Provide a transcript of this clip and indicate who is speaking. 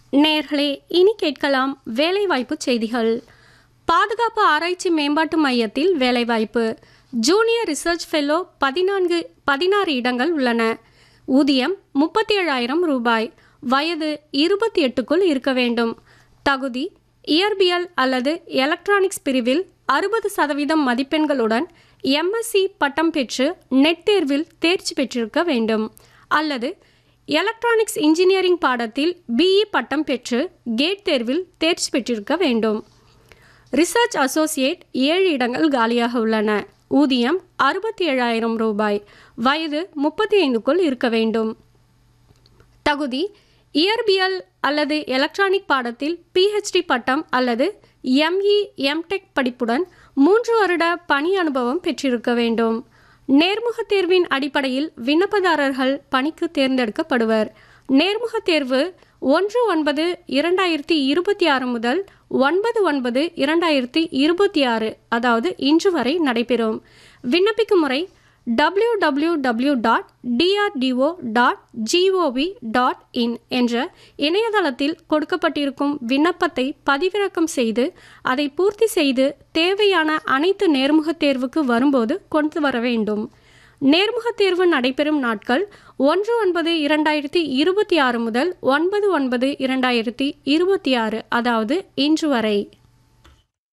Speaker 1: நேர்களே இனி கேட்கலாம் வேலைவாய்ப்பு செய்திகள் பாதுகாப்பு ஆராய்ச்சி மேம்பாட்டு மையத்தில் வேலைவாய்ப்பு ஜூனியர் ரிசர்ச் ஃபெல்லோ பதினான்கு பதினாறு இடங்கள் உள்ளன ஊதியம் முப்பத்தி ஏழாயிரம் ரூபாய் வயது இருபத்தி எட்டுக்குள் இருக்க வேண்டும் தகுதி இயற்பியல் அல்லது எலக்ட்ரானிக்ஸ் பிரிவில் அறுபது சதவீதம் மதிப்பெண்களுடன் எம்எஸ்சி பட்டம் பெற்று நெட் தேர்வில் தேர்ச்சி பெற்றிருக்க வேண்டும் அல்லது எலக்ட்ரானிக்ஸ் இன்ஜினியரிங் பாடத்தில் பிஇ பட்டம் பெற்று கேட் தேர்வில் தேர்ச்சி பெற்றிருக்க வேண்டும் ரிசர்ச் அசோசியேட் ஏழு இடங்கள் காலியாக உள்ளன ஊதியம் அறுபத்தி ஏழாயிரம் ரூபாய் வயது முப்பத்தி ஐந்துக்குள் இருக்க வேண்டும் தகுதி இயற்பியல் அல்லது எலக்ட்ரானிக் பாடத்தில் பிஹெச்டி பட்டம் அல்லது எம்இ எம்டெக் படிப்புடன் மூன்று வருட பணி அனுபவம் பெற்றிருக்க வேண்டும் நேர்முக தேர்வின் அடிப்படையில் விண்ணப்பதாரர்கள் பணிக்கு தேர்ந்தெடுக்கப்படுவர் நேர்முக தேர்வு ஒன்று ஒன்பது இரண்டாயிரத்தி இருபத்தி ஆறு முதல் ஒன்பது ஒன்பது இரண்டாயிரத்தி இருபத்தி ஆறு அதாவது இன்று வரை நடைபெறும் விண்ணப்பிக்கும் முறை W W W dot DRDO dot GOV dot in என்ற இணையதளத்தில் கொடுக்கப்பட்டிருக்கும் விண்ணப்பத்தை பதிவிறக்கம் செய்து அதை பூர்த்தி செய்து தேவையான அனைத்து நேர்முகத் தேர்வுக்கு வரும்போது கொண்டு வர வேண்டும் நேர்முகத் தேர்வு நடைபெறும் நாட்கள் ஒன்று ஒன்பது இரண்டாயிரத்தி இருபத்தி ஆறு முதல் ஒன்பது ஒன்பது இரண்டாயிரத்தி இருபத்தி ஆறு அதாவது இன்று வரை